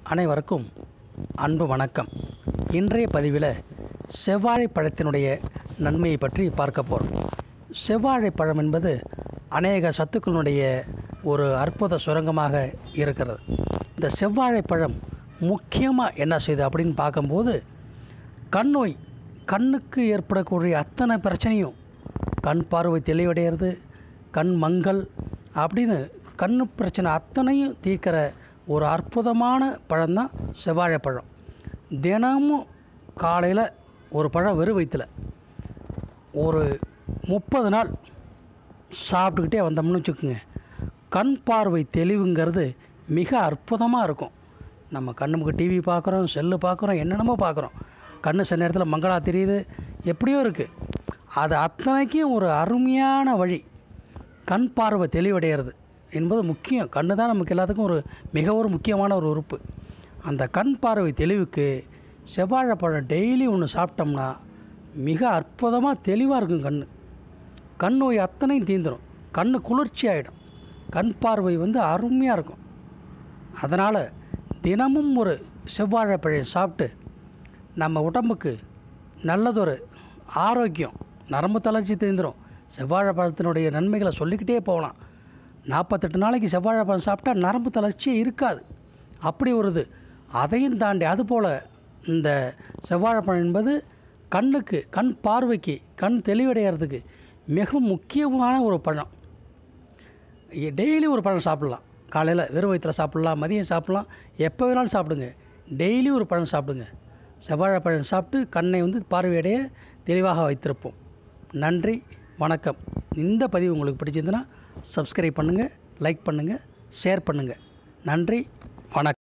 அனைவருக்கும் அன்பு வணக்கம் இன்றைய பதிவில் செவ்வாழை பழத்தினுடைய நன்மையை பற்றி பார்க்க போகிறோம் செவ்வாழை பழம் என்பது அநேக சத்துக்களுடைய ஒரு அற்புத சுரங்கமாக இருக்கிறது இந்த செவ்வாழை பழம் முக்கியமாக என்ன செய்யுது அப்படின்னு பார்க்கும்போது கண் நோய் கண்ணுக்கு ஏற்படக்கூடிய அத்தனை பிரச்சனையும் கண் பார்வை தெளிவடைகிறது கண் மங்கல் அப்படின்னு கண் பிரச்சனை அத்தனையும் தீர்க்கிற ஒரு அற்புதமான பழம்தான் செவ்வாழை பழம் தினமும் காலையில் ஒரு பழம் வெறும் வயிற்றில் ஒரு முப்பது நாள் சாப்பிட்டுக்கிட்டே வந்தோம்னு வச்சுக்கோங்க கண் பார்வை தெளிவுங்கிறது மிக அற்புதமாக இருக்கும் நம்ம கண்ணுக்கு டிவி பார்க்குறோம் செல்லு பார்க்குறோம் என்னென்னமோ பார்க்குறோம் கண்ணு சில நேரத்தில் மங்களா தெரியுது எப்படியோ இருக்குது அது அத்தனைக்கும் ஒரு அருமையான வழி கண் பார்வை தெளிவடைகிறது என்பது முக்கியம் கண்ணு தான் நமக்கு எல்லாத்துக்கும் ஒரு மிக ஒரு முக்கியமான ஒரு உறுப்பு அந்த கண் பார்வை தெளிவுக்கு செவ்வாழைப்பழம் டெய்லி ஒன்று சாப்பிட்டோம்னா மிக அற்புதமாக தெளிவாக இருக்கும் கண் கண் நோய் அத்தனையும் தீந்துடும் கண் குளிர்ச்சி ஆகிடும் கண் பார்வை வந்து அருமையாக இருக்கும் அதனால் தினமும் ஒரு செவ்வாழைப்பழம் சாப்பிட்டு நம்ம உடம்புக்கு நல்லதொரு ஆரோக்கியம் நரம்பு தளர்ச்சி தீந்துடும் செவ்வாழைப்பழத்தினுடைய நன்மைகளை சொல்லிக்கிட்டே போகலாம் நாற்பத்தெட்டு நாளைக்கு செவ்வாழைப்பழம் சாப்பிட்டா நரம்பு தளர்ச்சியே இருக்காது அப்படி ஒரு இது அதையும் தாண்டி அதுபோல் இந்த செவ்வாழைப்பழம் என்பது கண்ணுக்கு கண் பார்வைக்கு கண் தெளிவடைகிறதுக்கு மிக முக்கியமான ஒரு பழம் டெய்லி ஒரு பழம் சாப்பிட்லாம் காலையில் வெறும் வயிற்றில் சாப்பிட்லாம் மதியம் சாப்பிட்லாம் எப்போ வேணாலும் சாப்பிடுங்க டெய்லி ஒரு பழம் சாப்பிடுங்க செவ்வாழைப்பழம் சாப்பிட்டு கண்ணை வந்து பார்வையடைய தெளிவாக வைத்திருப்போம் நன்றி வணக்கம் இந்த பதிவு உங்களுக்கு பிடிச்சிருந்துன்னா சப்ஸ்கிரைப் பண்ணுங்கள் லைக் பண்ணுங்கள் ஷேர் பண்ணுங்கள் நன்றி வணக்கம்